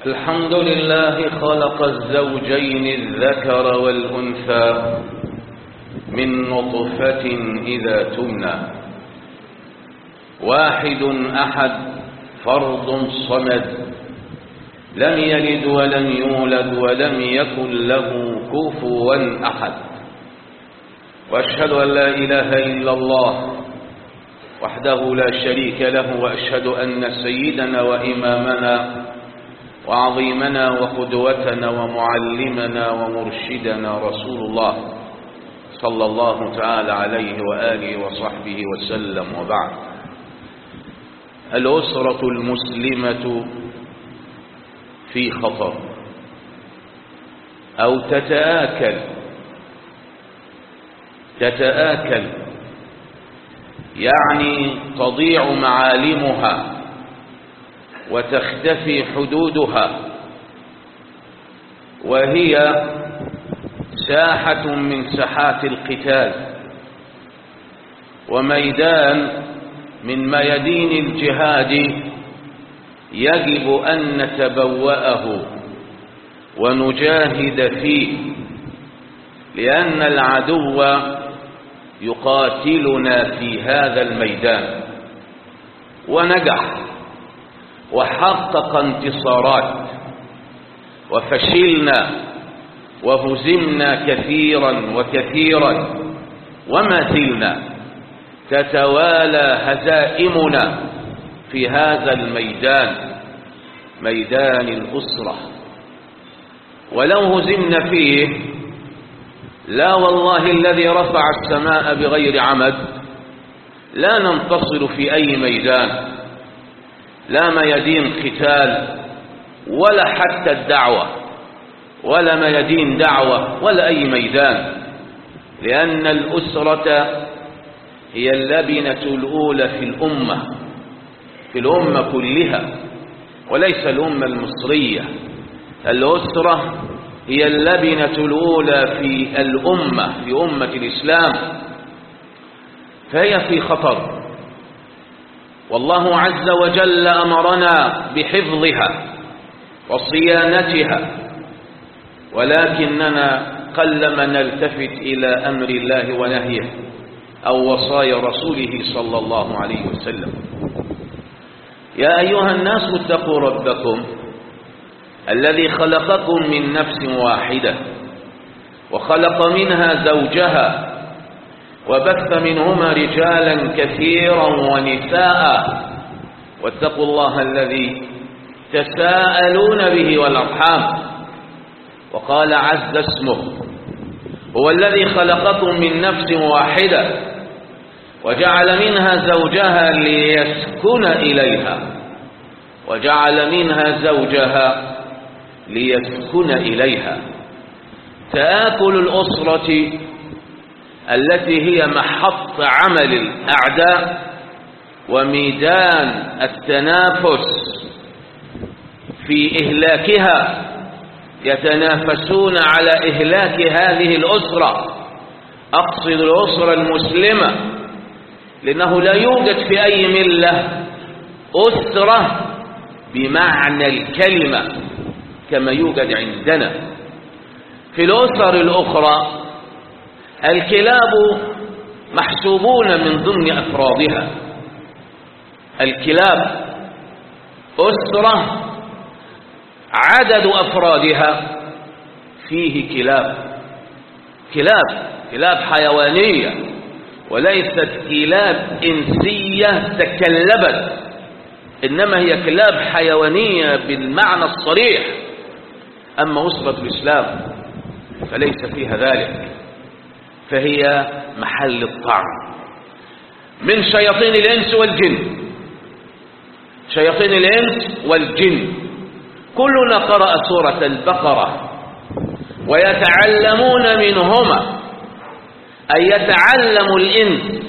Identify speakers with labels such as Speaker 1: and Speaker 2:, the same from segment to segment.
Speaker 1: الحمد لله خلق الزوجين الذكر والأنثى من نطفة إذا تمنى واحد أحد فرض صمد لم يلد ولم يولد ولم يكن له كفوا أحد وأشهد أن لا إله إلا الله وحده لا شريك له وأشهد أن سيدنا وإمامنا وعظيمنا وقدوتنا ومعلمنا ومرشدنا رسول الله صلى الله تعالى عليه وآله وصحبه وسلم وبعد الأسرة المسلمة في خطر أو تتآكل تتآكل يعني تضيع معالمها وتختفي حدودها وهي ساحة من ساحات القتال وميدان من ميادين الجهاد يجب أن نتبوأه ونجاهد فيه لأن العدو يقاتلنا في هذا الميدان ونجح وحقق انتصارات وفشلنا وهزمنا كثيرا وكثيرا وما زلنا تتوالى هزائمنا في هذا الميدان ميدان الأسرة ولو هزمنا فيه لا والله الذي رفع السماء بغير عمد لا ننتصر في أي ميدان لا ميادين قتال ولا حتى الدعوة ولا ميادين دعوة ولا أي ميدان لأن الأسرة هي اللبنة الأولى في الأمة في الأمة كلها وليس الأمة المصرية الأسرة هي اللبنة الأولى في الأمة في أمة الإسلام فهي في خطر والله عز وجل أمرنا بحفظها وصيانتها ولكننا قلما نلتفت إلى أمر الله ونهيه أو وصايا رسوله صلى الله عليه وسلم يا أيها الناس اتقوا ربكم الذي خلقكم من نفس واحدة وخلق منها زوجها وبث منهما رجالا كثيرا ونساء واتقوا الله الذي تساءلون به والأرحام وقال عز اسمه هو الذي خلقكم من نفس واحدة وجعل منها زوجها ليسكن إليها وجعل منها زوجها ليسكن إليها تآكل الأسرة التي هي محط عمل الأعداء وميدان التنافس في إهلاكها يتنافسون على إهلاك هذه الأسرة أقصد الأسرة المسلمة لأنه لا يوجد في أي ملة أسرة بمعنى الكلمة كما يوجد عندنا في الأسر الأخرى الكلاب محسوبون من ضمن أفرادها الكلاب أسرة عدد أفرادها فيه كلاب كلاب كلاب حيوانية وليست كلاب إنسية تكلبت إنما هي كلاب حيوانية بالمعنى الصريح أما أسرة الإسلام فليس فيها ذلك فهي محل الطعن من شياطين الإنس والجن شياطين الإنس والجن كلنا قرأ سورة البقرة ويتعلمون منهما أي يتعلم الإنس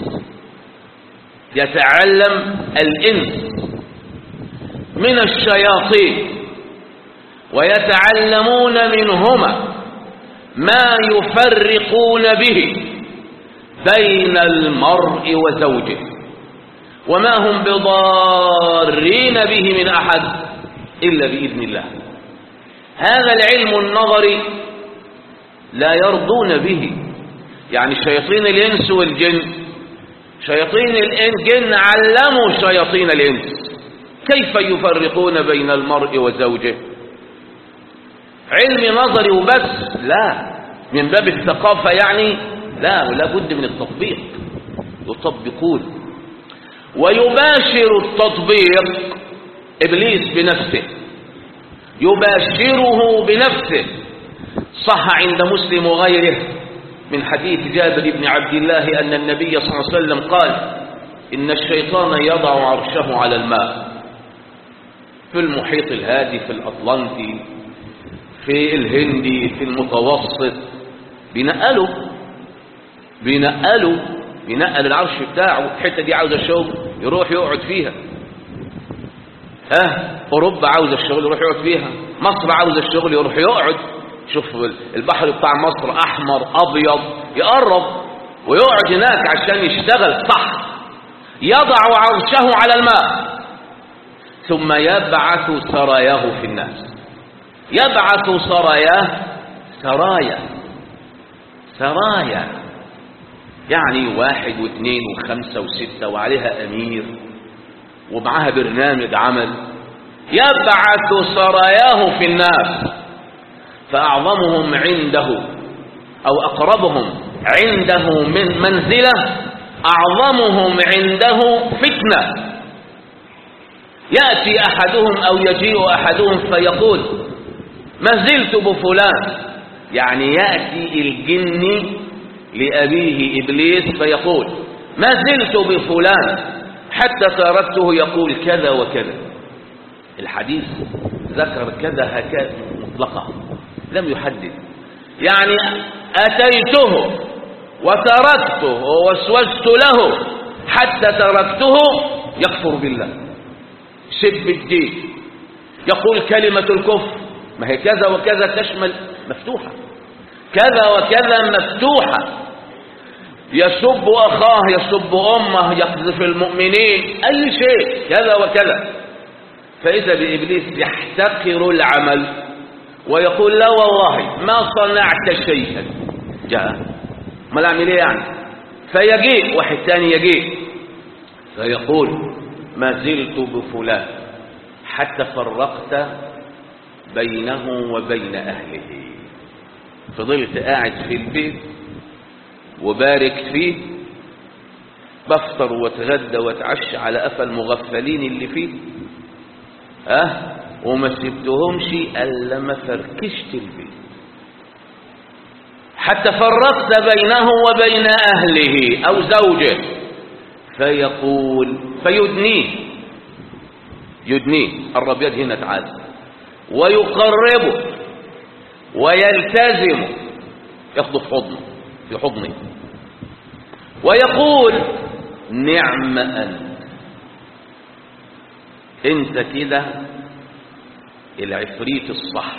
Speaker 1: يتعلم الإنس من الشياطين ويتعلمون منهما ما يفرقون به بين المرء وزوجه وما هم بضارين به من أحد إلا بإذن الله هذا العلم النظري لا يرضون به يعني شياطين الإنس والجن شياطين الجن علموا شياطين الإنس كيف يفرقون بين المرء وزوجه علم نظري وبس لا من باب الثقافة يعني لا ولا بد من التطبيق يطبقون ويباشر التطبيق إبليس بنفسه يباشره بنفسه صح عند مسلم وغيره من حديث جابر بن عبد الله أن النبي صلى الله عليه وسلم قال إن الشيطان يضع عرشه على الماء في المحيط الهادي في الأطلنطي في الهندي في المتوسط بينقلوا بينقلوا بينقل العرش بتاعه الحته دي عاوزه الشغل يروح يقعد فيها ها اوروبا عاوزه الشغل يروح يقعد فيها مصر عاوزه الشغل يروح يقعد شوف البحر بتاع مصر احمر ابيض يقرب ويقعد هناك عشان يشتغل صح يضع عرشه على الماء ثم يبعث سراياه في الناس يبعث سراياه سرايا سرايا يعني واحد واثنين وخمسة وستة وعليها أمير ومعها برنامج عمل يبعث سراياه في الناس فأعظمهم عنده أو أقربهم عنده من منزلة أعظمهم عنده فتنة يأتي أحدهم أو يجيء أحدهم فيقول ما زلت بفلان يعني يأتي الجن لأبيه إبليس فيقول ما زلت بفلان حتى تركته يقول كذا وكذا الحديث ذكر كذا هكذا مطلقة لم يحدد يعني أتيته وتركته ووسوست له حتى تركته يكفر بالله سب الدين يقول كلمة الكفر ما هي كذا وكذا تشمل مفتوحة كذا وكذا مفتوحة يسب أخاه يسب أمه يقذف المؤمنين أي شيء كذا وكذا فإذا بإبليس يحتقر العمل ويقول لا والله ما صنعت شيئا جاء ما العمل ايه يعني فيجيء واحد ثاني يجيء فيقول ما زلت بفلان حتى فرقت بينه وبين أهله فضلت قاعد في البيت وبارك فيه بفطر واتغدى واتعشى على قفا المغفلين اللي فيه اه وما سبتهمش الا ما فركشت البيت حتى فرقت بينه وبين اهله او زوجه فيقول فيدنيه يدنيه قرب يد هنا تعالى ويقربه ويلتزم ياخده في حضنه في حضنه ويقول نعم أنت انت كده العفريت الصح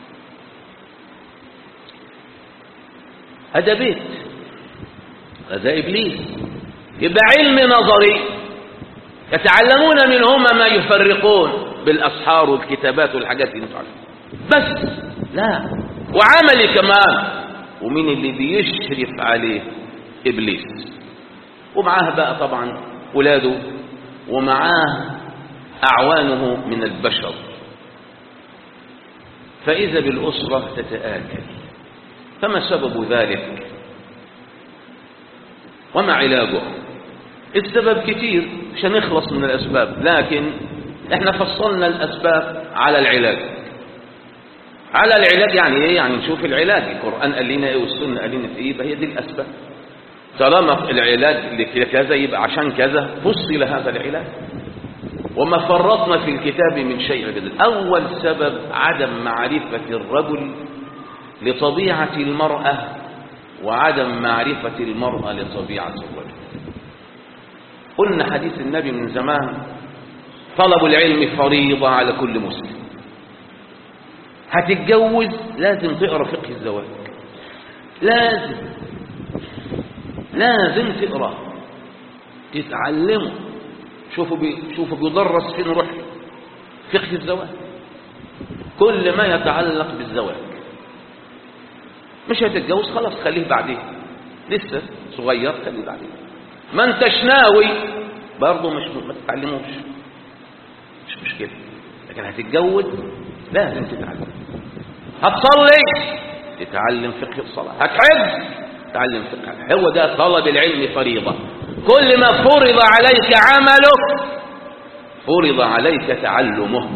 Speaker 1: هذا بيت هذا إبليس يبقى علم نظري يتعلمون منهما ما يفرقون بالأسحار والكتابات والحاجات دي انتوا عارفين بس لا وعملي كمان ومين اللي بيشرف عليه إبليس ومعاه بقى طبعا ولاده ومعاه أعوانه من البشر فإذا بالأسرة تتآكل فما سبب ذلك وما علاجه السبب كتير مش هنخلص من الأسباب لكن احنا فصلنا الأسباب على العلاج على العلاج يعني ايه يعني نشوف العلاج القرآن قال لنا ايه والسنة قال لنا ايه يبقى هي دي الأسباب طالما العلاج لكذا يبقى عشان كذا فصل هذا العلاج وما فرطنا في الكتاب من شيء أبدا أول سبب عدم معرفة الرجل لطبيعة المرأة وعدم معرفة المرأة لطبيعة الرجل قلنا حديث النبي من زمان طلب العلم فريضة على كل مسلم هتتجوز لازم تقرا فقه الزواج لازم لازم تقرا تتعلمه شوفوا بي شوفوا بيدرس فين روح فقه الزواج كل ما يتعلق بالزواج مش هتتجوز خلاص خليه بعدين لسه صغير خليه بعدين ما انتش ناوي برضه مش ما تتعلموش مش مشكلة لكن هتتجوز لازم تتعلم هتصلي تتعلم فقه الصلاة هتحج تتعلم فقه هو ده طلب العلم فريضة كل ما فرض عليك عمله فرض عليك تعلمه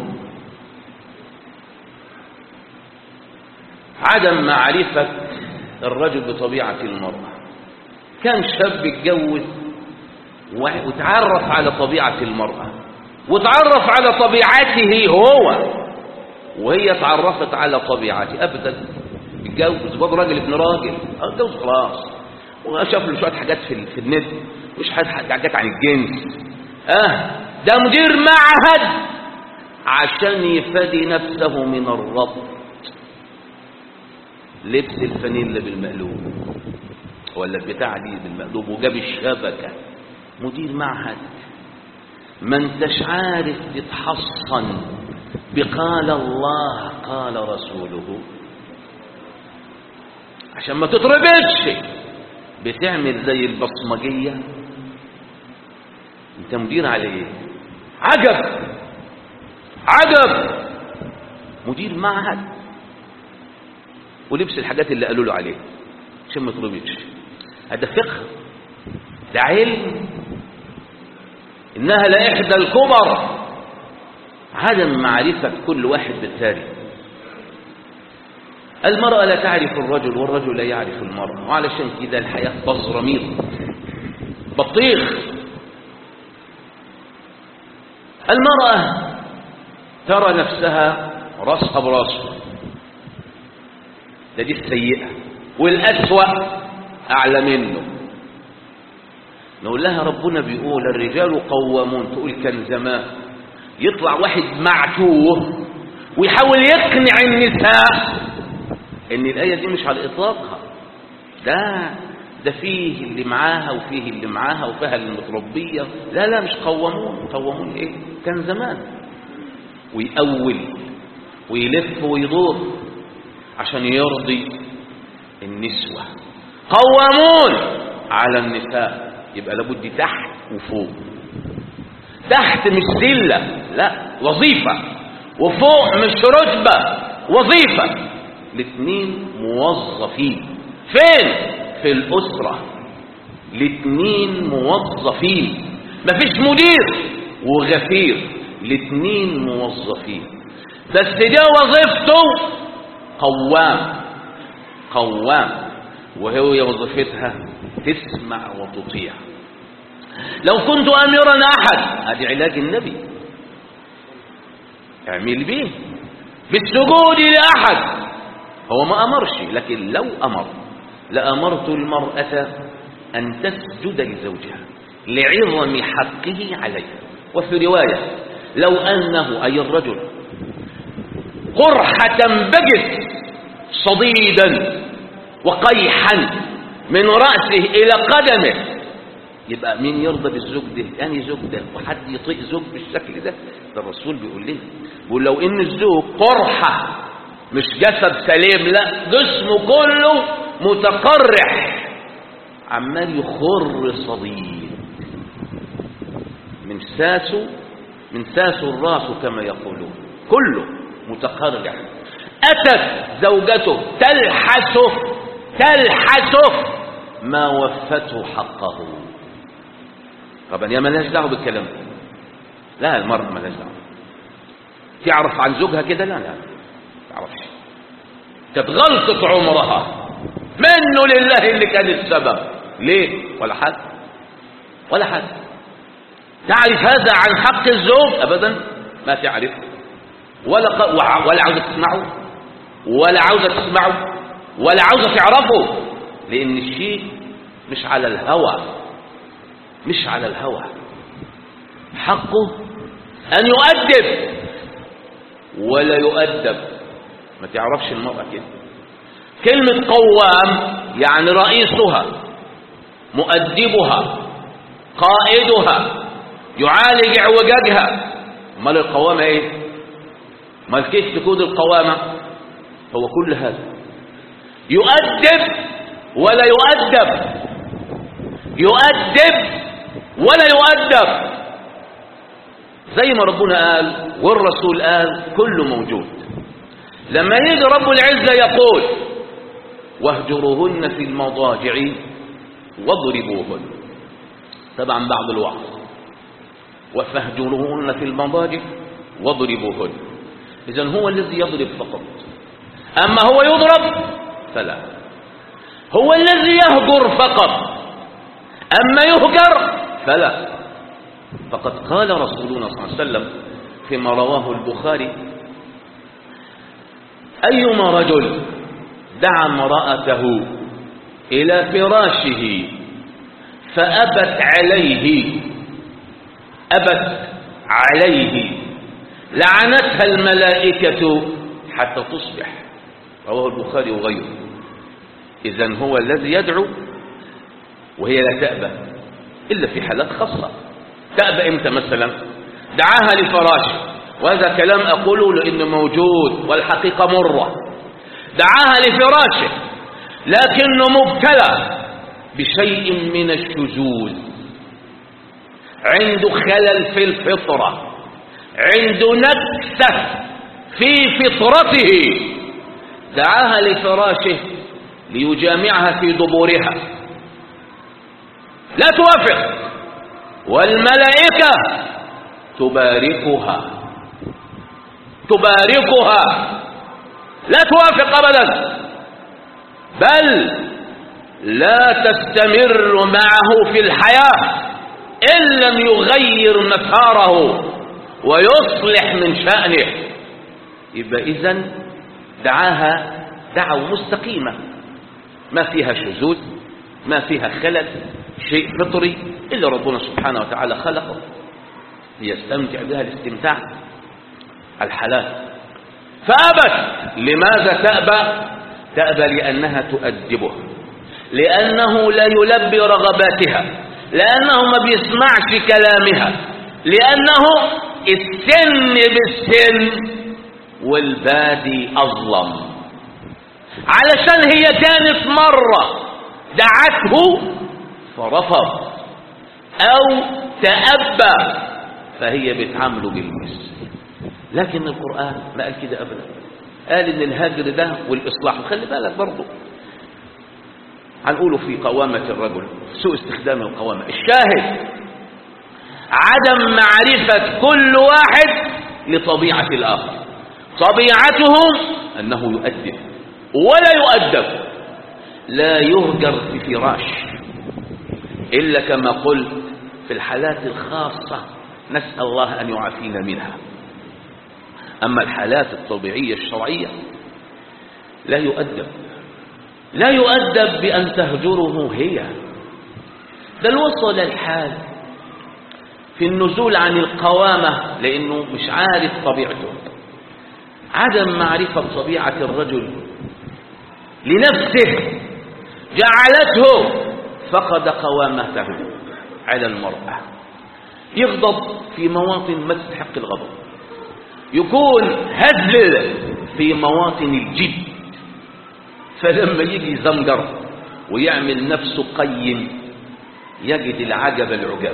Speaker 1: عدم معرفة الرجل بطبيعة المرأة كان شاب اتجوز وتعرف على طبيعة المرأة وتعرف على طبيعته هو وهي تعرفت على طبيعته أبدا اتجوز برضه راجل ابن راجل اتجوز خلاص وشاف له شوية حاجات في, في النت مش حاجات عن الجنس اه ده مدير معهد عشان يفادي نفسه من الربط لبس الفانيلا بالمقلوب ولا البتاع دي بالمقلوب وجاب الشبكة مدير معهد ما انتش عارف تتحصن بقال الله قال رسوله عشان ما تتربطش بتعمل زي البصمجية انت مدير على ايه عجب عجب مدير معهد ولبس الحاجات اللي قالوا له عليه عشان ما يطلبش هذا فقه ده علم انها لاحدى الكبر عدم معرفه كل واحد بالتالي المرأة لا تعرف الرجل والرجل لا يعرف المرأة وعلشان كده الحياة بزرميط بطيخ المرأة ترى نفسها راسها براسه ده دي السيئة والأسوأ أعلى منه نقول لها ربنا بيقول الرجال قوامون تقول كان زمان يطلع واحد معتوه ويحاول يقنع النساء ان الآية دي مش على إطلاقها ده ده فيه اللي معاها وفيه اللي معاها وفيها المتربية لا لا مش قوامون قوامون ايه كان زمان ويأول ويلف ويدور عشان يرضي النسوة قوامون على النساء يبقى لابد تحت وفوق تحت مش ذلة لا وظيفة وفوق مش رتبة وظيفة الاثنين موظفين فين في الأسرة الاثنين موظفين مفيش مدير وغفير الاثنين موظفين بس ده وظيفته قوام قوام وهي وظيفتها تسمع وتطيع لو كنت اميرا احد هذه علاج النبي اعمل به بالسجود لاحد هو ما امرش لكن لو امر لامرت المراه ان تسجد لزوجها لعظم حقه عليها وفي روايه لو انه اي الرجل قرحه بجت صديدا وقيحا من رأسه إلى قدمه يبقى مين يرضى بالزوج ده يعني زوج ده وحد يطيق زوج بالشكل ده ده الرسول بيقول لنا بيقول لو ان الزوج قرحة مش جسد سليم لا جسمه كله متقرح عمال يخر صديد من ساسه من ساسه الراس كما يقولون كله متقرح أتت زوجته تلحسه تلحسه ما وفته حقه طبعا يا مالهاش دعوه بالكلام ده لا المرأة مالهاش دعوه تعرف عن زوجها كده لا لا تعرفش كانت غلطة عمرها منه لله اللي كان السبب ليه ولا حد ولا حد تعرف هذا عن حق الزوج ابدا ما تعرف ولا ق... ولا عاوزه تسمعه ولا عاوزه تسمعه ولا عاوزه تعرفه لان الشيء مش على الهوى مش على الهوى حقه ان يؤدب ولا يؤدب ما تعرفش المرأة كده كلمة قوام يعني رئيسها مؤدبها قائدها يعالج اعوجاجها امال القوامة ايه ما كيف تكون القوامة هو كل هذا يؤدب ولا يؤدب يؤدب ولا يؤدب زي ما ربنا قال والرسول قال كله موجود لما يجي رب العزة يقول واهجروهن في المضاجع واضربوهن طبعا بعض الوعظ وفاهجروهن في المضاجع واضربوهن إذا هو الذي يضرب فقط أما هو يضرب فلا هو الذي يهجر فقط أما يهجر فلا فقد قال رسولنا صلى الله عليه وسلم فيما رواه البخاري أيما رجل دعا امرأته إلى فراشه فأبت عليه أبت عليه لعنتها الملائكة حتى تصبح رواه البخاري وغيره إذا هو الذي يدعو وهي لا تأبى إلا في حالات خاصة تأبى إمتى مثلا دعاها لفراشه وهذا كلام أقوله لأنه موجود والحقيقة مرة دعاها لفراشه لكنه مبتلى بشيء من الشذوذ عنده خلل في الفطرة عنده نكسة في فطرته دعاها لفراشه ليجامعها في دبورها لا توافق والملائكة تباركها تباركها لا توافق أبدا بل لا تستمر معه في الحياة إن لم يغير مساره ويصلح من شأنه يبقى إذن دعاها دعوة مستقيمة ما فيها شذوذ ما فيها خلل شيء فطري إلا ربنا سبحانه وتعالى خلقه ليستمتع بها الاستمتاع الحلال فأبت لماذا تأبى تأبى لأنها تؤدبه لأنه لا يلبي رغباتها لأنه ما بيسمعش كلامها لأنه السن بالسن والبادي أظلم علشان هي كانت مرة دعته فرفض أو تأبى فهي بتعامله بالمثل لكن القرآن ما قال كده أبدا قال إن الهجر ده والإصلاح وخلي بالك برضه هنقوله في قوامة الرجل سوء استخدام القوامة الشاهد عدم معرفة كل واحد لطبيعة الآخر طبيعته أنه يؤدب ولا يؤدب لا يهجر في فراش إلا كما قلت في الحالات الخاصة نسأل الله أن يعافينا منها أما الحالات الطبيعية الشرعية لا يؤدب لا يؤدب بأن تهجره هي بل وصل الحال في النزول عن القوامة لأنه مش عارف طبيعته عدم معرفة طبيعة الرجل لنفسه جعلته فقد قوامته على المرأة يغضب في مواطن ما تستحق الغضب يكون هزل في مواطن الجد فلما يجي زمجر ويعمل نفسه قيم يجد العجب العجاب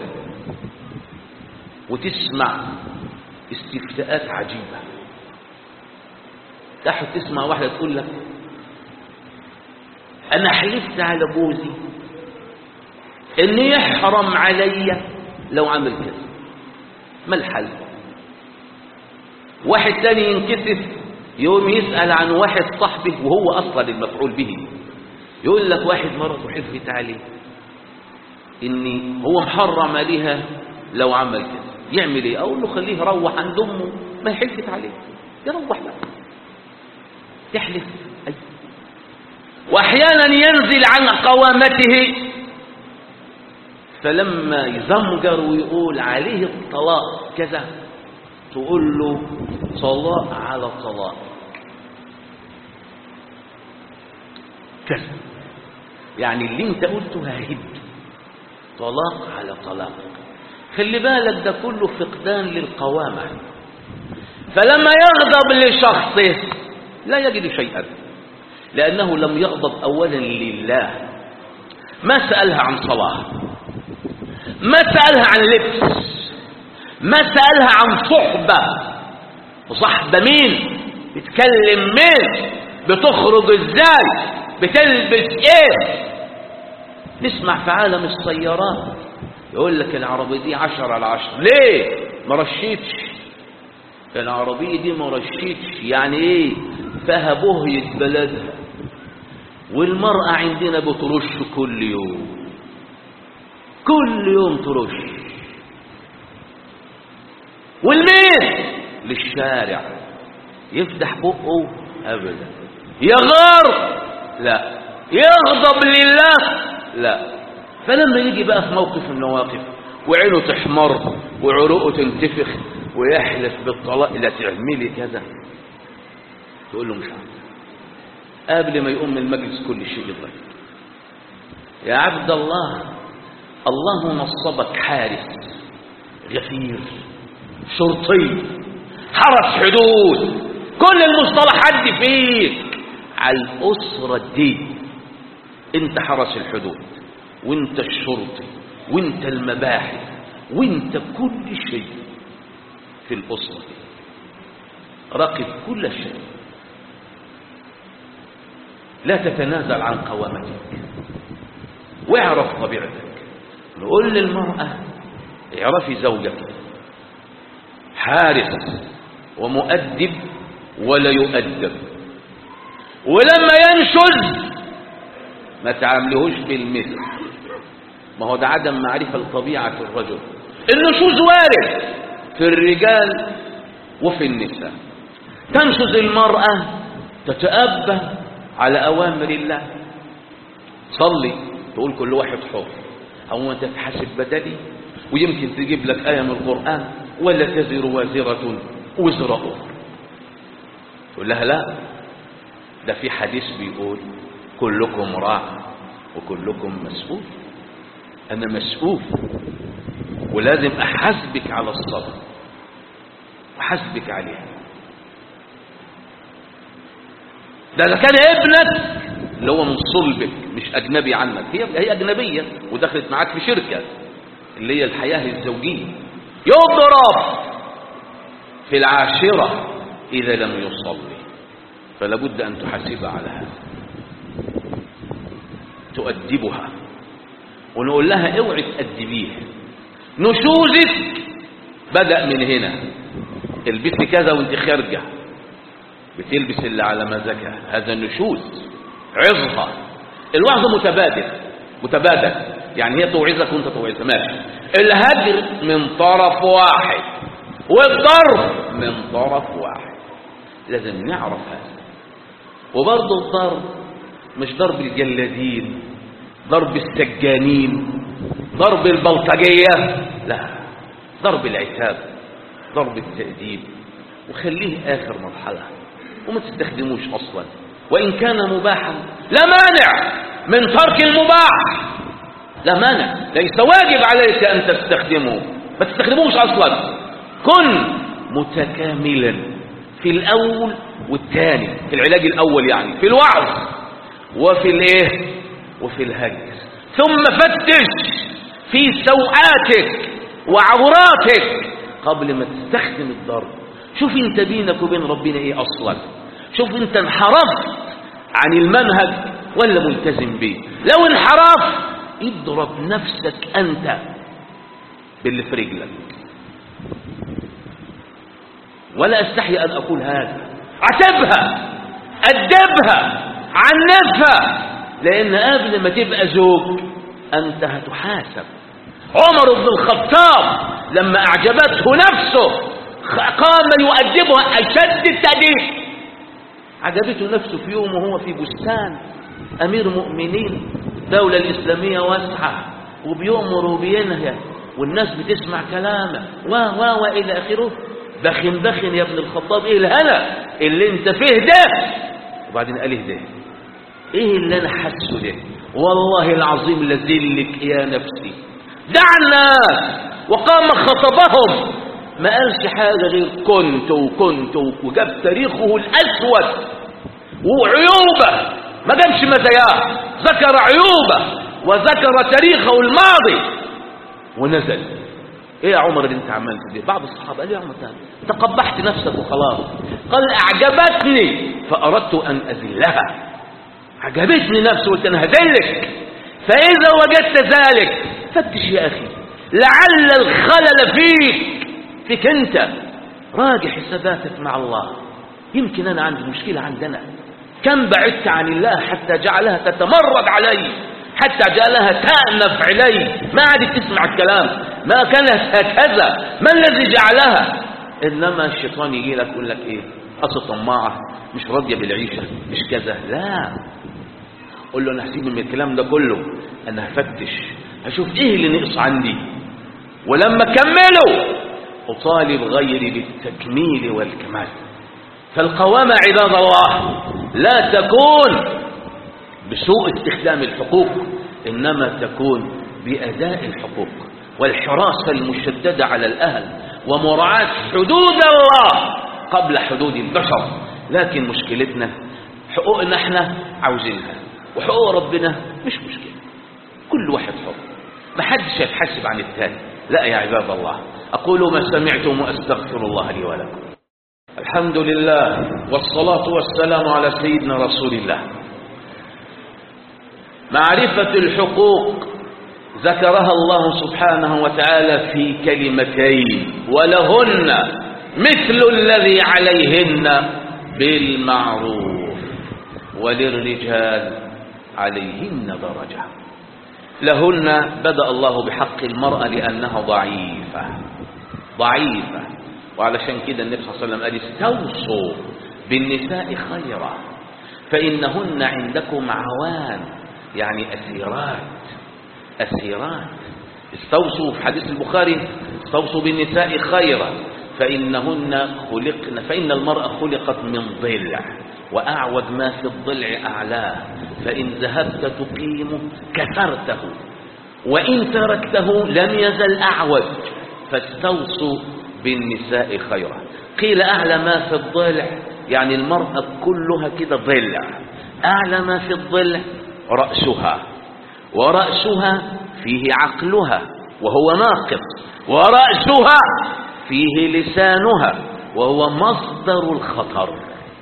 Speaker 1: وتسمع استفتاءات عجيبة تحت تسمع واحدة تقول لك أنا حلفت على جوزي إن يحرم عليا لو عمل كذا ما الحل واحد تاني ينكسف يوم يسأل عن واحد صاحبه وهو أصلا المفعول به يقول لك واحد مرة حلفت عليه إني هو محرم عليها لو عمل كذا يعمل ايه اقول له خليه يروح عند امه ما هي حلفت عليه يروح بقى تحلف أي. واحيانا ينزل عن قوامته فلما يزمجر ويقول عليه الطلاق كذا تقول له طلاق على طلاق كذا يعني اللي انت قلته ههد طلاق على طلاق خلي بالك ده كله فقدان للقوامة فلما يغضب لشخصه لا يجد شيئا لأنه لم يغضب أولا لله ما سألها عن صلاة ما سألها عن لبس ما سألها عن صحبة وصحبة مين بتكلم مين بتخرج ازاي بتلبس ايه نسمع في عالم السيارات يقول لك العربية دي عشر على عشر ليه ما رشيتش العربية دي ما رشيتش يعني ايه فيها بهية بلدها والمرأة عندنا بترش كل يوم كل يوم ترش والمين للشارع يفتح بقه ابدا يغار لا يغضب لله لا فلما يجي بقى في موقف من المواقف وعينه تحمر وعروقه تنتفخ ويحلف بالطلاق لا تعملي كذا تقول له مش عارف قبل ما يقوم من المجلس كل شيء يتغير يا عبد الله الله نصبك حارس غفير شرطي حرس حدود كل المصطلحات دي فيك على الأسرة دي انت حرس الحدود وانت الشرطي وانت المباحث وانت كل شيء في الأسرة دي راقب كل شيء لا تتنازل عن قوامتك واعرف طبيعتك نقول للمرأة اعرفي زوجك حارس ومؤدب ولا يؤدب ولما ينشز ما تعاملهوش بالمثل ما هو ده عدم معرفة لطبيعة الرجل النشوز وارد في الرجال وفي النساء تنشز المرأة تتأبى على أوامر الله صلي تقول كل واحد حر أو أنت تحاسب بدلي ويمكن تجيب لك آية من القرآن ولا تزر وازرة وزر أخرى تقول لها لا ده في حديث بيقول كلكم راع وكلكم مسؤول أنا مسؤول ولازم أحاسبك على الصبر وحاسبك عليها ده إذا كان ابنك اللي هو من صلبك مش أجنبي عنك هي هي أجنبية ودخلت معاك في شركة اللي هي الحياة الزوجية يضرب في العاشرة إذا لم يصلي فلا بد أن تحاسبها على هذا تؤدبها ونقول لها اوعي تأدبيه نشوزك بدأ من هنا البسي كذا وانت خارجة بتلبس اللي على مزاجها هذا النشوز عظها الوعظ متبادل متبادل يعني هي توعظك وانت توعظها ماشي الهجر من طرف واحد والضرب من طرف واحد لازم نعرف هذا وبرضه الضرب مش ضرب الجلادين ضرب السجانين ضرب البلطجية لا ضرب العتاب ضرب التأديب وخليه آخر مرحلة وما تستخدموش أصلا وإن كان مباحا لا مانع من ترك المباح لا مانع ليس واجب عليك أن تستخدمه ما تستخدموش أصلا كن متكاملا في الأول والثاني في العلاج الأول يعني في الوعظ وفي الايه وفي الهجر ثم فتش في سوءاتك وعوراتك قبل ما تستخدم الضرب شوف انت بينك وبين ربنا ايه اصلا شوف انت انحرفت عن المنهج ولا ملتزم به لو انحرفت اضرب نفسك انت باللي في رجلك ولا استحي ان اقول هذا عتبها ادبها عنفها لان قبل ما تبقى زوج انت هتحاسب عمر بن الخطاب لما اعجبته نفسه قام يؤدبها اشد التأديب عجبته نفسه في يوم وهو في بستان امير مؤمنين الدولة الاسلامية واسعة وبيؤمر وبينهى والناس بتسمع كلامه و و والى اخره بخن بخن يا ابن الخطاب ايه الهنا اللي انت فيه ده وبعدين قال ايه ده ايه اللي انا حاسه ده والله العظيم لذلك يا نفسي دع الناس وقام خطبهم ما قالش حاجة غير كنت وكنت وجاب تاريخه الأسود وعيوبه ما جابش مزاياه ذكر عيوبه وذكر تاريخه الماضي ونزل ايه يا عمر اللي انت عملت دي بعض الصحابه قال يا عمر انت قبحت نفسك وخلاص قال اعجبتني فاردت ان اذلها عجبتني نفسي قلت انا هذلك فاذا وجدت ذلك فتش يا اخي لعل الخلل فيك فيك انت راجع حساباتك مع الله يمكن انا عندي مشكله عندنا كم بعدت عن الله حتى جعلها تتمرد علي حتى جعلها تأنف علي ما عادت تسمع الكلام ما كانت هكذا ما الذي جعلها إنما الشيطان يجي لك يقول لك إيه أصل طماعة مش راضية بالعيشة مش كذا لا قول له أنا هسيب من الكلام ده كله أنا هفتش هشوف إيه اللي نقص عندي ولما كمله أطالب غيري بالتكميل والكمال فالقوامة عباد الله لا تكون بسوء استخدام الحقوق إنما تكون بأداء الحقوق والحراسة المشددة على الأهل ومراعاة حدود الله قبل حدود البشر لكن مشكلتنا حقوقنا احنا عاوزينها وحقوق ربنا مش مشكلة كل واحد حر ما حدش يتحاسب عن الثاني لا يا عباد الله أقول ما سمعتم وأستغفر الله لي ولكم الحمد لله والصلاة والسلام على سيدنا رسول الله معرفة الحقوق ذكرها الله سبحانه وتعالى في كلمتين ولهن مثل الذي عليهن بالمعروف وللرجال عليهن درجة لهن بدأ الله بحق المرأة لأنها ضعيفة ضعيفة وعلشان كده النبي صلى الله عليه وسلم قال استوصوا بالنساء خيرا فإنهن عندكم عوان يعني أسيرات أسيرات استوصوا في حديث البخاري استوصوا بالنساء خيرا فإنهن خلقن فإن المرأة خلقت من ضلع وأعوج ما في الضلع أعلاه فإن ذهبت تقيمه كسرته وإن تركته لم يزل أعوج فاستوصوا بالنساء خيرا قيل أعلى ما في الضلع يعني المرأة كلها كده ضلع أعلى ما في الضلع رأسها ورأسها فيه عقلها وهو ناقص ورأسها فيه لسانها وهو مصدر الخطر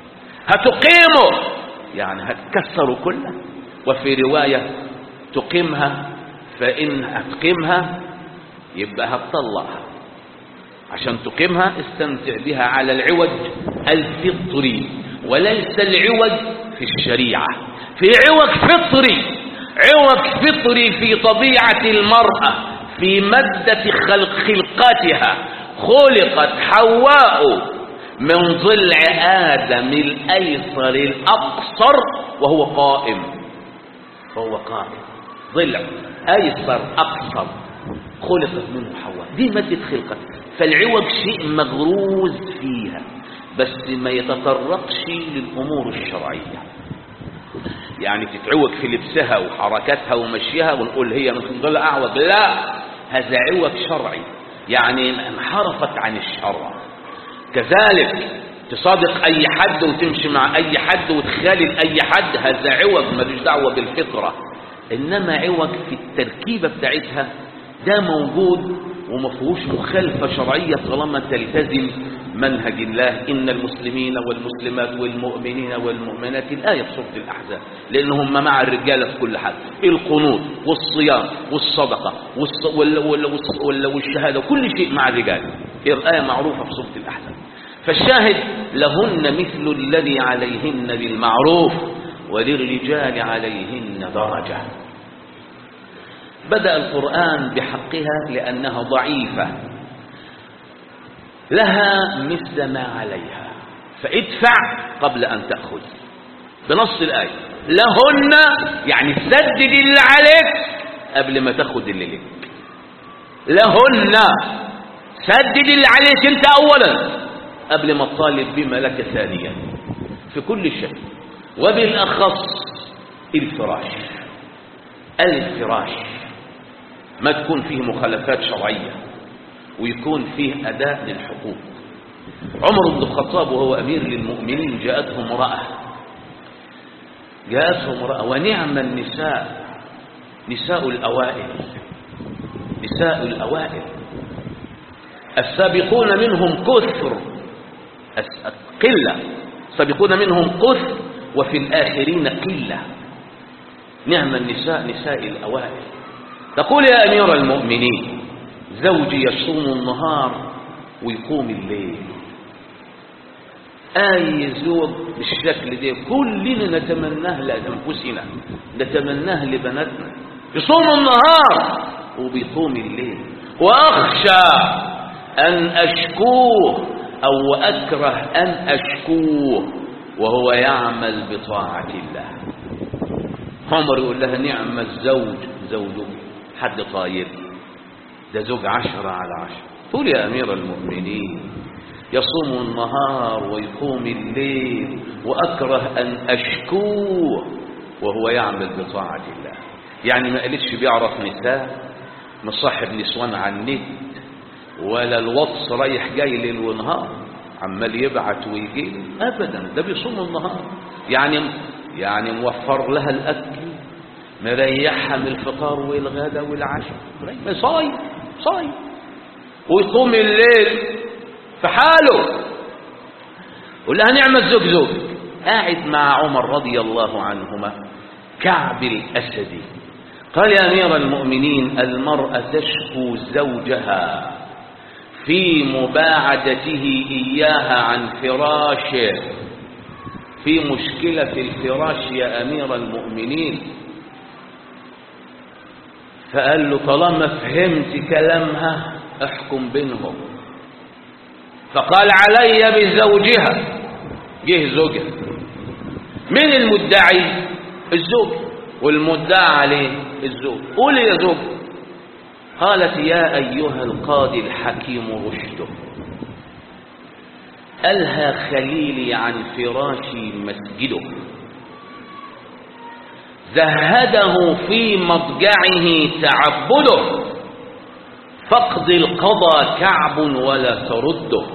Speaker 1: هتقيمه يعني هتكسر كله وفي رواية تقيمها فإن هتقيمها يبقى هتطلعها عشان تقيمها استمتع بها على العوج الفطري وليس العوج في الشريعة في عوج فطري عوج فطري في طبيعة المرأة في مادة خلق خلقتها خلقت حواء من ضلع آدم الأيسر الأقصر وهو قائم وهو قائم ضلع أيسر أقصر خلقت منه حواء دي مادة خلقت فالعوج شيء مغروز فيها بس ما يتطرقش للأمور الشرعية يعني تتعوج في لبسها وحركاتها ومشيها ونقول هي من ضلع أعوج لا هذا عوج شرعي يعني انحرفت عن الشرع كذلك تصادق اي حد وتمشي مع اي حد وتخالل اي حد هذا عوج ملوش دعوه بالفطره انما عوج في التركيبه بتاعتها ده موجود وما فيهوش مخالفه شرعيه طالما تلتزم منهج الله ان المسلمين والمسلمات والمؤمنين والمؤمنات الايه في سوره الاحزاب لانهم مع الرجاله في كل حاجه القنوت والصيام والصدقه والص... وال... وال... وال... والشهاده كل شيء مع الرجال الايه معروفه في سوره الاحزاب فالشاهد لهن مثل الذي عليهن بالمعروف وللرجال عليهن درجه بدأ القرآن بحقها لأنها ضعيفة لها مثل ما عليها فادفع قبل أن تأخذ بنص الآية لهن يعني سدد اللي عليك قبل ما تاخد اللي لك لهن سدد اللي عليك انت اولا قبل ما تطالب بما لك ثانيا في كل شيء وبالاخص الفراش الفراش ما تكون فيه مخالفات شرعيه ويكون فيه أداء للحقوق عمر بن الخطاب وهو أمير للمؤمنين جاءته امرأة جاءته امرأة ونعم النساء نساء الأوائل نساء الأوائل السابقون منهم كثر قلة السابقون منهم كثر وفي الآخرين قلة نعم النساء نساء الأوائل تقول يا أمير المؤمنين زوجي يصوم النهار ويقوم الليل أي زوج بالشكل ده كلنا نتمناه لأنفسنا نتمناه لبناتنا يصوم النهار وبيقوم الليل وأخشى أن أشكوه أو أكره أن أشكوه وهو يعمل بطاعة الله عمر يقول لها نعم الزوج زوجك حد طاير ده زوج عشرة على عشرة تقول يا أمير المؤمنين يصوم النهار ويقوم الليل وأكره أن أشكوه وهو يعمل بطاعة الله يعني ما قالتش بيعرف نساء مصاحب نسوان على النت ولا الواتس رايح جاي ليل ونهار عمال يبعت ويجي ابدا ده بيصوم النهار يعني يعني موفر لها الاكل مريحها من الفطار والغداء والعشاء صايم صايم ويقوم الليل في حاله قول لها نعم الزوج زوج قاعد مع عمر رضي الله عنهما كعب الاسدي قال يا امير المؤمنين المراه تشكو زوجها في مباعدته إياها عن فراشه في مشكلة في الفراش يا أمير المؤمنين فقال له طالما فهمت كلامها احكم بينهم فقال علي بزوجها جه زوجها من المدعي الزوج والمدعى عليه الزوج قول يا زوج قالت يا أيها القاضي الحكيم رشده ألهى خليلي عن فراشي مسجده زهده في مضجعه تعبده فاقض القضى كعب ولا ترده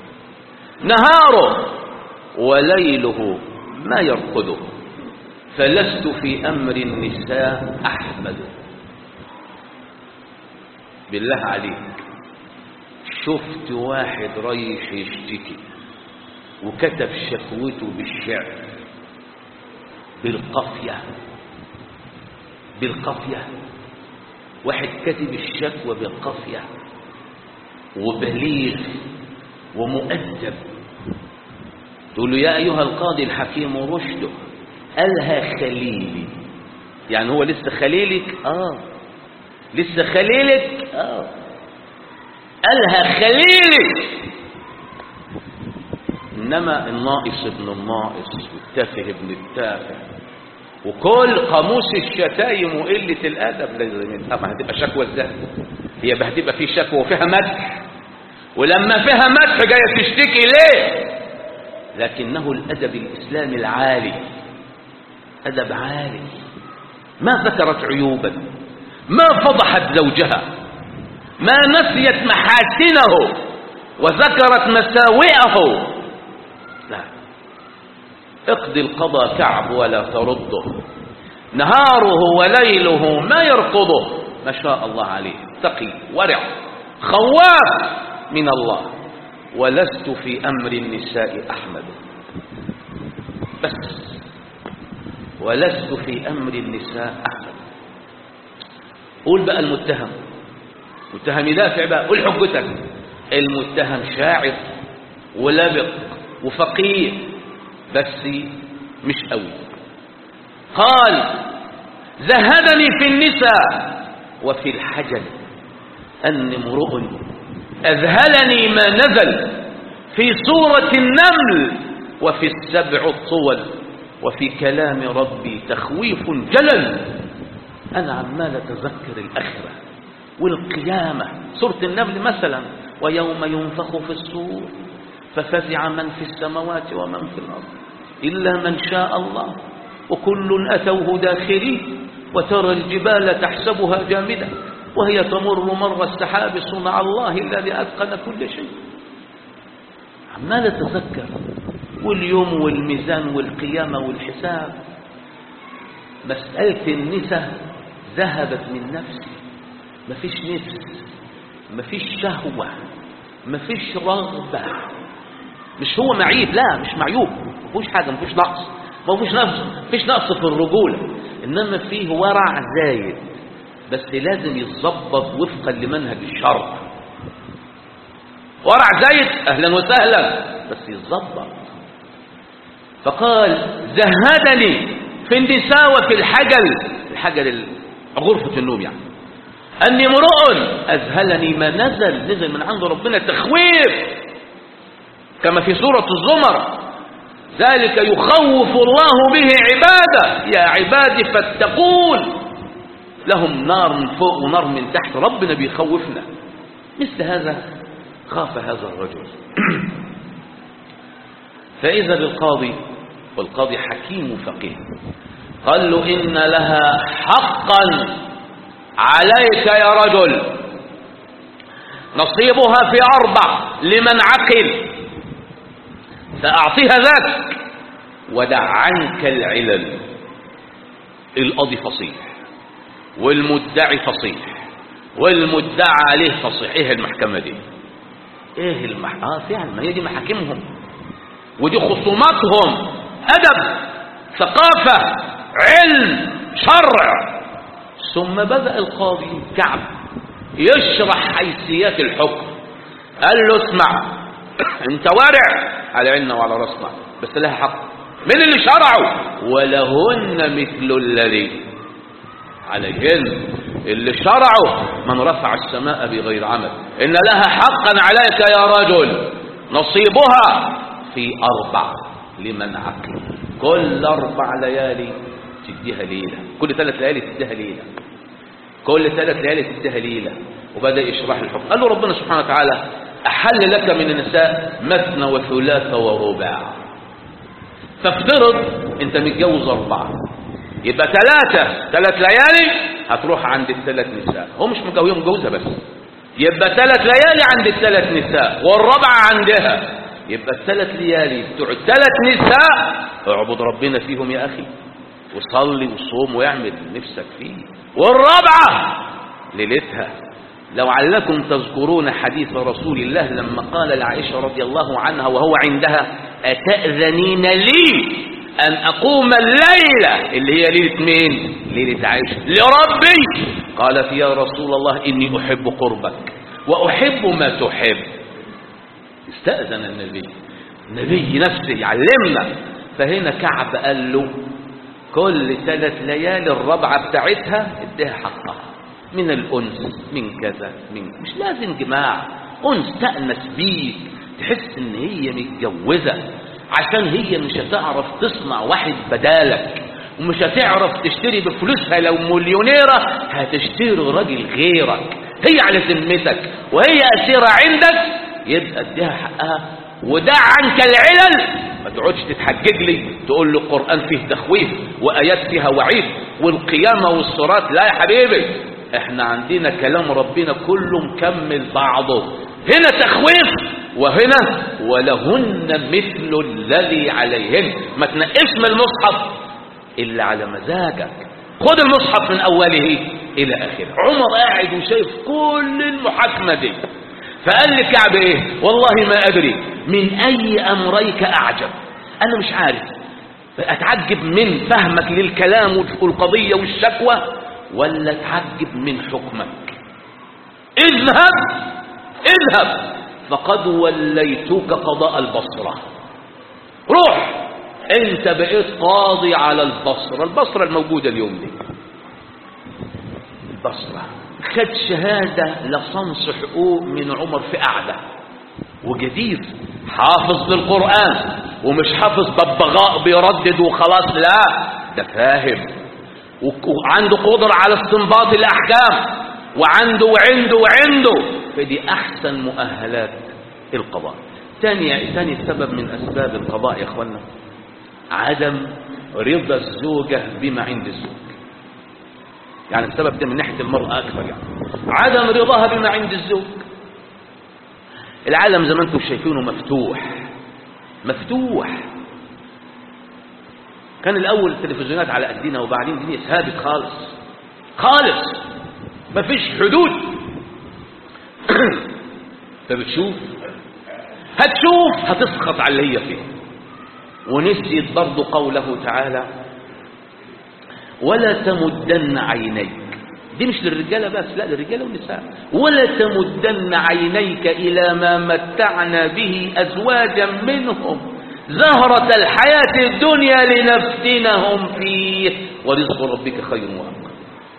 Speaker 1: نهاره وليله ما يرقده فلست في أمر النساء أحمد بالله عليك شفت واحد رايح يشتكي وكتب شكوته بالشعر بالقافية بالقافية واحد كتب الشكوى بالقافية وبليغ ومؤدب تقول له يا أيها القاضي الحكيم رشده ألهى خليلي يعني هو لسه خليلك آه لسه خليلك آه ألهى خليلك إنما الناقص ابن الناقص والتافه ابن التافه وكل قاموس الشتايم وقلة الأدب لازم طبعا هتبقى شكوى ازاي هي هتبقى في شكوى وفيها مدح ولما فيها مدح جاية تشتكي ليه لكنه الأدب الإسلامي العالي أدب عالي ما ذكرت عيوبا ما فضحت زوجها ما نسيت محاسنه وذكرت مساوئه لا اقضي القضى كعب ولا ترده نهاره وليله ما يرقضه ما شاء الله عليه تقي ورع خواف من الله ولست في أمر النساء أحمد بس ولست في أمر النساء أحمد قول بقى المتهم متهم يدافع بقى قول حجتك المتهم شاعر ولبق وفقيه بس مش قوي قال زهدني في النساء وفي الحجل أني امرؤ أذهلني ما نزل في صورة النمل وفي السبع الطول وفي كلام ربي تخويف جلل أنا عمال أتذكر الآخرة والقيامة سورة النمل مثلا ويوم ينفخ في الصور ففزع من في السماوات ومن في الأرض إلا من شاء الله وكل أتوه داخلين وترى الجبال تحسبها جامدة وهي تمر مر السحاب صنع الله الذي أتقن كل شيء عمال أتذكر واليوم والميزان والقيامة والحساب مسألة النساء ذهبت من نفسي مفيش نفس مفيش شهوة مفيش رغبة مش هو معيب لا مش معيوب مفيش حاجة مفيش نقص مفيش نقص مفيش نقص في الرجولة إنما فيه ورع زايد بس لازم يتظبط وفقا لمنهج الشرع ورع زايد أهلا وسهلا بس يتظبط فقال زهدني في النساء وفي الحجل الحجل غرفة النوم يعني أني امرؤ أذهلني ما نزل نزل من عند ربنا تخويف كما في سورة الزمر ذلك يخوف الله به عباده يا عبادي فاتقون لهم نار من فوق ونار من تحت ربنا بيخوفنا مثل هذا خاف هذا الرجل فإذا بالقاضي والقاضي حكيم فقيه قال له إن لها حقا عليك يا رجل نصيبها في أربع لمن عقل فأعطيها ذاك ودع عنك العلل القاضي فصيح والمدعي فصيح والمدعى عليه فصيح ايه المحكمة دي ايه المح... اه فعلا ما هي دي محاكمهم ودي خصوماتهم ادب ثقافة علم شرع ثم بدأ القاضي كعب يشرح حيثيات الحكم قال له اسمع انت ورع على عيننا وعلى راسنا بس لها حق من اللي شرعوا ولهن مثل الذي عليهن اللي شرعوا من رفع السماء بغير عمل إن لها حقا عليك يا رجل نصيبها في أربع لمن عقل كل أربع ليالي تديها ليلة كل ثلاث ليالي تديها ليلة كل ثلاث ليالي تديها ليلة وبدأ يشرح الحكم قال له ربنا سبحانه وتعالى أحل لك من النساء مثنى وثلاث ورباع فافترض انت متجوز أربعة يبقى ثلاثة ثلاث ليالي هتروح عند الثلاث نساء هو مش متجوزها متجوزها بس يبقى ثلاث ليالي عند الثلاث نساء والرابعة عندها يبقى الثلاث ليالي بتوع الثلاث نساء اعبد ربنا فيهم يا أخي وصلي وصوم ويعمل نفسك فيه والرابعة ليلتها لو علكم تذكرون حديث رسول الله لما قال لعائشة رضي الله عنها وهو عندها أتأذنين لي أن أقوم الليلة اللي هي ليلة مين ليلة عائشة لربي قالت يا رسول الله إني أحب قربك وأحب ما تحب استأذن النبي النبي نفسه يعلمنا فهنا كعب قال له كل ثلاث ليالي الرابعة بتاعتها اديها حقها من الأنس من كذا من مش لازم جماع أنس تأنس بيك تحس إن هي متجوزة عشان هي مش هتعرف تصنع واحد بدالك ومش هتعرف تشتري بفلوسها لو مليونيرة هتشتري راجل غيرك هي على ذمتك وهي أسيرة عندك يبقى اديها حقها ودع عنك العلل ما تقعدش تتحجج لي تقول له القرآن فيه تخويف وآيات فيها وعيد والقيامة والصراط لا يا حبيبي احنا عندنا كلام ربنا كله مكمل بعضه هنا تخويف وهنا ولهن مثل الذي عليهن ما تنقفش من المصحف إلا على مزاجك خد المصحف من أوله إلى آخره عمر قاعد وشايف كل المحاكمة دي فقال لي كعب ايه والله ما أدري من أي أمريك أعجب أنا مش عارف أتعجب من فهمك للكلام والقضية والشكوى ولا أتعجب من حكمك اذهب اذهب فقد وليتك قضاء البصرة روح انت بقيت قاضي على البصرة البصرة الموجودة اليوم دي البصرة خد شهادة لصنص حقوق من عمر في قعدة وجديد حافظ للقرآن ومش حافظ ببغاء بيردد وخلاص لا ده فاهم وعنده قدرة على استنباط الأحكام وعنده وعنده وعنده فدي أحسن مؤهلات القضاء ثاني ثاني سبب من أسباب القضاء يا أخوانا عدم رضا الزوجة بما عند الزوج يعني السبب ده من ناحية المرأة أكثر يعني عدم رضاها بما عند الزوج العالم زي ما انتم شايفينه مفتوح مفتوح كان الاول التلفزيونات على قدنا وبعدين الدنيا ثابت خالص خالص مفيش حدود فبتشوف هتشوف هتسخط على اللي هي فيه ونسيت برضه قوله تعالى ولا تمدن عينيك دي مش للرجاله بس لا للرجاله والنساء ولا تمدن عينيك الى ما متعنا به ازواجا منهم زهرة الحياة الدنيا لنفتنهم فيه ورزق ربك خير وأبقى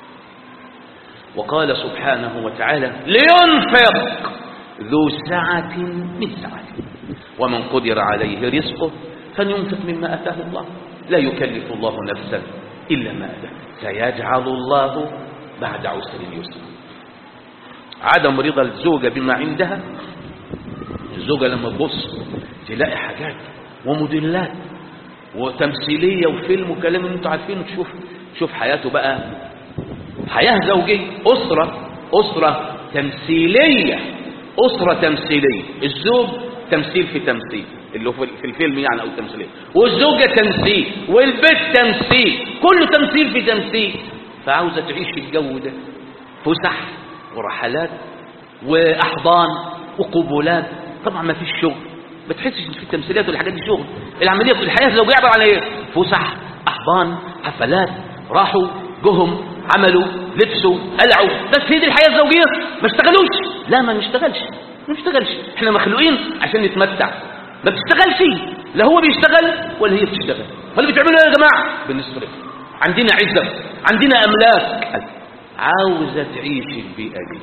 Speaker 1: وقال سبحانه وتعالى لينفق ذو سعة من سعته ومن قدر عليه رزقه فلينفق مما أتاه الله لا يكلف الله نفسا إلا ما أتاه سيجعل الله بعد عسر يسرا عدم رضا الزوجة بما عندها الزوجة لما تبص تلاقي حاجات وموديلات وتمثيلية وفيلم وكلام اللي انتوا عارفينه تشوف شوف حياته بقى حياة زوجية أسرة أسرة تمثيلية أسرة تمثيلية الزوج تمثيل في تمثيل اللي هو في الفيلم يعني أو تمثيلية والزوجة تمثيل والبيت تمثيل كله تمثيل في تمثيل فعاوزة تعيش في الجو ده فسح ورحلات وأحضان وقبولات طبعا ما فيش شغل ما تحسش ان في التمثيليات والحاجات دي شغل العمليه الحياه الزوجيه عباره عن ايه فسح احضان حفلات راحوا جهم عملوا لبسوا قلعوا بس هي دي الحياه الزوجيه ما اشتغلوش لا ما نشتغلش ما نشتغلش احنا مخلوقين عشان نتمتع ما بتشتغلش لا هو بيشتغل ولا هي بتشتغل ولا بتعملوا ايه يا جماعه بنصرف عندنا عزه عندنا املاك عاوزه تعيش البيئه دي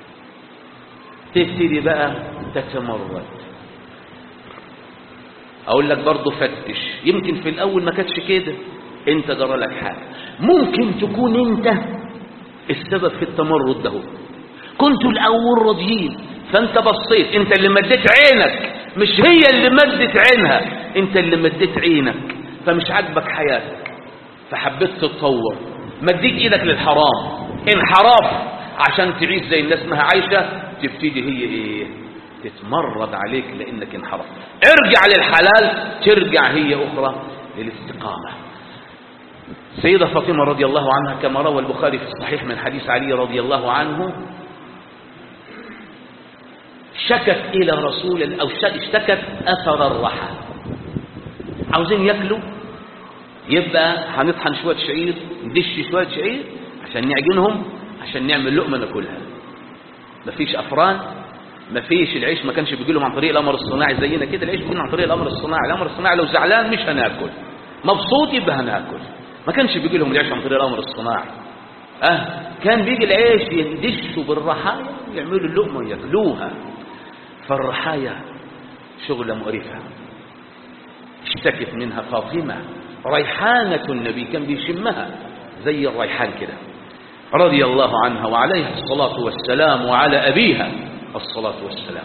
Speaker 1: تبتدي بقى تتمرد اقول لك برضه فتش يمكن في الاول ما كانتش كده انت جرى لك حاجه ممكن تكون انت السبب في التمرد ده كنتوا الاول راضيين فانت بصيت انت اللي مديت عينك مش هي اللي مدت عينها انت اللي مديت عينك فمش عاجبك حياتك فحبيت تتطور مديت ايدك للحرام انحراف عشان تعيش زي الناس ما عايشه تبتدي هي ايه تتمرد عليك لانك انحرفت ارجع للحلال ترجع هي اخرى للاستقامه سيدة فاطمة رضي الله عنها كما روى البخاري في الصحيح من حديث علي رضي الله عنه شكت إلى رسول أو اشتكت أثر الرحى عاوزين ياكلوا يبقى هنطحن شوية شعير ندش شوية شعير عشان نعجنهم عشان نعمل لقمة ناكلها مفيش أفران مفيش العيش ما كانش بيجي لهم عن طريق الأمر الصناعي زينا كده العيش بيجي عن طريق الأمر الصناعي الأمر الصناعي لو زعلان مش هناكل مبسوط يبقى هناكل ما كانش بيجي لهم العيش عن طريق الأمر الصناعي اه كان بيجي العيش يندشوا بالرحايا يعملوا اللقمة وياكلوها فالرحايا شغلة مقرفة اشتكت منها فاطمة ريحانة النبي كان بيشمها زي الريحان كده رضي الله عنها وعليها الصلاة والسلام وعلى أبيها الصلاة والسلام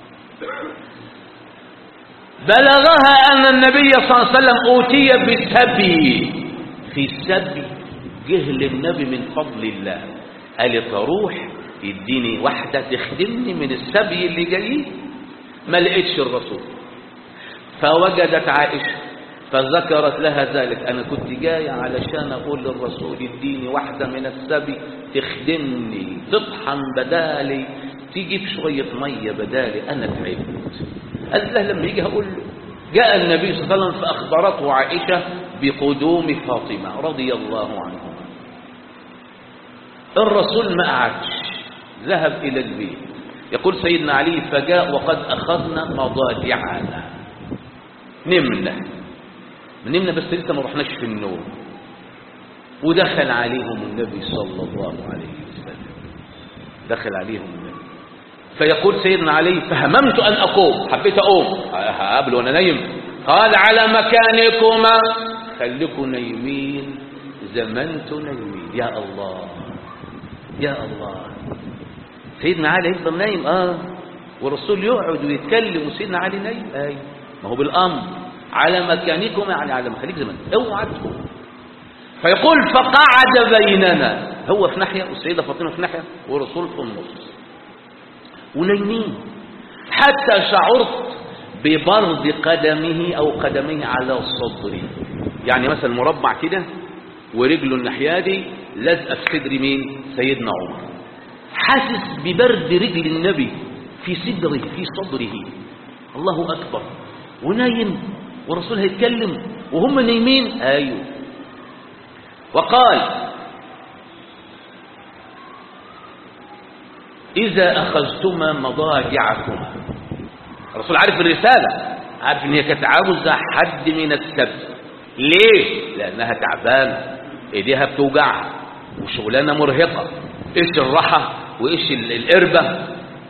Speaker 1: بلغها أن النبي صلى الله عليه وسلم أوتي بسبي في السبي جه للنبي من فضل الله قالت اروح يديني واحدة تخدمني من السبي اللي جاي ما لقيتش الرسول فوجدت عائشة فذكرت لها ذلك أنا كنت جاي علشان أقول للرسول اديني واحدة من السبي تخدمني تطحن بدالي تجيب شوية مية بدالي أنا تعبت قالت له لما يجي هقول له جاء النبي صلى الله عليه وسلم فأخبرته عائشة بقدوم فاطمة رضي الله عنها الرسول ما قعدش ذهب إلى البيت يقول سيدنا علي فجاء وقد أخذنا مضاجعنا نمنا نمنا بس لسه ما رحناش في النوم ودخل عليهم النبي صلى الله عليه وسلم دخل عليهم النبي فيقول سيدنا علي فهممت أن أقوم حبيت أقوم هقابل وأنا نايم قال على مكانكما خليكم نايمين زمنت نايمين يا الله يا الله سيدنا علي يفضل نايم اه والرسول يقعد ويتكلم وسيدنا علي نايم اي ما هو بالامر على مكانكم يعني على مخليك زمان اوعى تقوم فيقول فقعد بيننا هو في ناحية والسيدة فاطمة في ناحية والرسول في النص ونايمين حتى شعرت ببرد قدمه أو قدميه على صدري يعني مثلا مربع كده ورجله الناحية دي لازقة في صدر مين سيدنا عمر حاسس ببرد رجل النبي في صدره في صدره الله أكبر ونايم والرسول هيتكلم وهم نايمين ايوه وقال إذا أخذتما مضاجعكما الرسول عارف الرسالة عارف ان هي كانت عاوزة حد من السبت ليه؟ لأنها تعبانة ايديها بتوجعها وشغلانة مرهقة ايش الراحة وايش القربة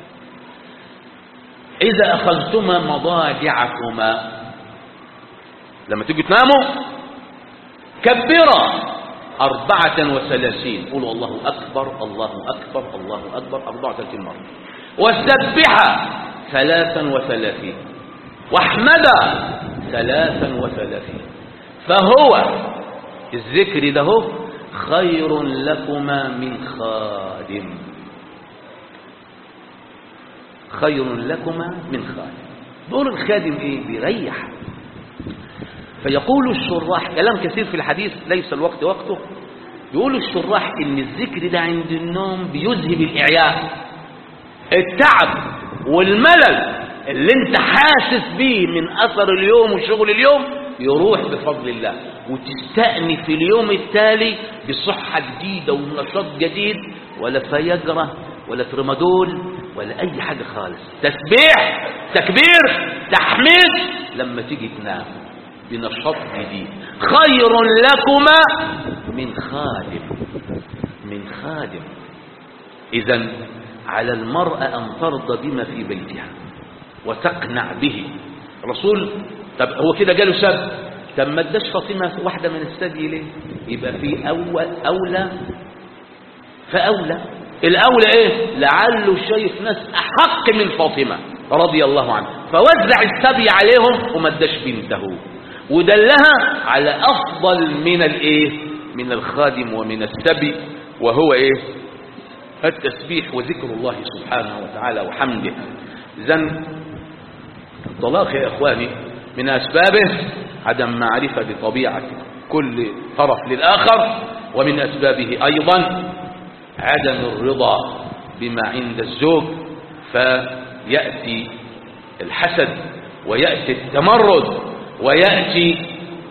Speaker 1: إذا أخذتما مضاجعكما لما تيجوا تناموا كبرا أربعة وثلاثين قولوا الله أكبر الله أكبر الله أكبر أربعة وثلاثين مرة وسبح ثلاثا وثلاثين واحمد ثلاثا وثلاثين فهو الذكر ده هو خير لكما من خادم خير لكما من خادم دور الخادم ايه بيريح فيقول الشراح كلام كثير في الحديث ليس الوقت وقته يقول الشراح ان الذكر ده عند النوم بيذهب الاعياء التعب والملل اللي انت حاسس بيه من اثر اليوم وشغل اليوم يروح بفضل الله وتستأنف اليوم التالي بصحة جديدة ونشاط جديد ولا فيجرة ولا ترمادول ولا اي حاجة خالص تسبيح تكبير تحميد لما تيجي تنام بنشاط جديد خير لكما من خادم من خادم اذا على المرأة ان ترضى بما في بيتها وتقنع به الرسول طب هو كده جاله شاب طب ما اداش فاطمه واحده من الثدي ليه يبقى في اول اولى فاولى الاولى ايه لعله شايف ناس احق من فاطمه رضي الله عنها فوزع السبي عليهم وما اداش بنته ودلها على افضل من الايه من الخادم ومن السبي وهو ايه التسبيح وذكر الله سبحانه وتعالى وحمده اذا الطلاق يا اخواني من اسبابه عدم معرفه بطبيعه كل طرف للاخر ومن اسبابه ايضا عدم الرضا بما عند الزوج فياتي الحسد وياتي التمرد وياتي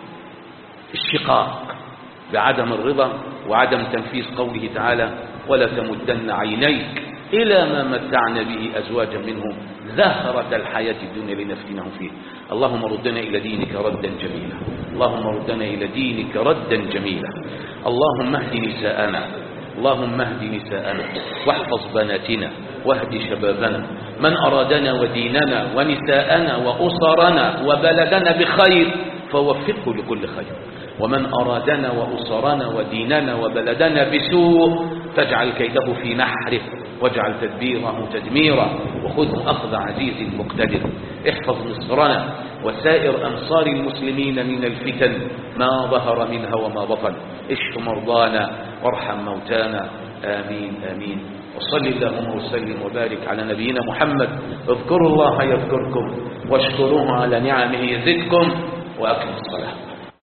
Speaker 1: الشقاق بعدم الرضا وعدم تنفيذ قوله تعالى ولا تمدن عينيك إلى ما متعنا به أزواجا منهم زهرة الحياة الدنيا لنفتنهم فيه اللهم ردنا إلى دينك ردا جميلا اللهم ردنا إلى دينك ردا جميلا اللهم اهد نساءنا اللهم اهد نساءنا واحفظ بناتنا واهد شبابنا من أرادنا وديننا ونساءنا وأسرنا وبلدنا بخير فوفقه لكل خير ومن أرادنا وأسرنا وديننا وبلدنا بسوء فاجعل كيده في نحره واجعل تدبيره تدميرا وخذ أخذ عزيز مقتدر احفظ مصرنا وسائر أمصار المسلمين من الفتن ما ظهر منها وما بطن اشف مرضانا وارحم موتانا آمين آمين وصل اللهم وسلم وبارك على نبينا محمد اذكروا الله يذكركم واشكروه على نعمه يزدكم وأقم الصلاة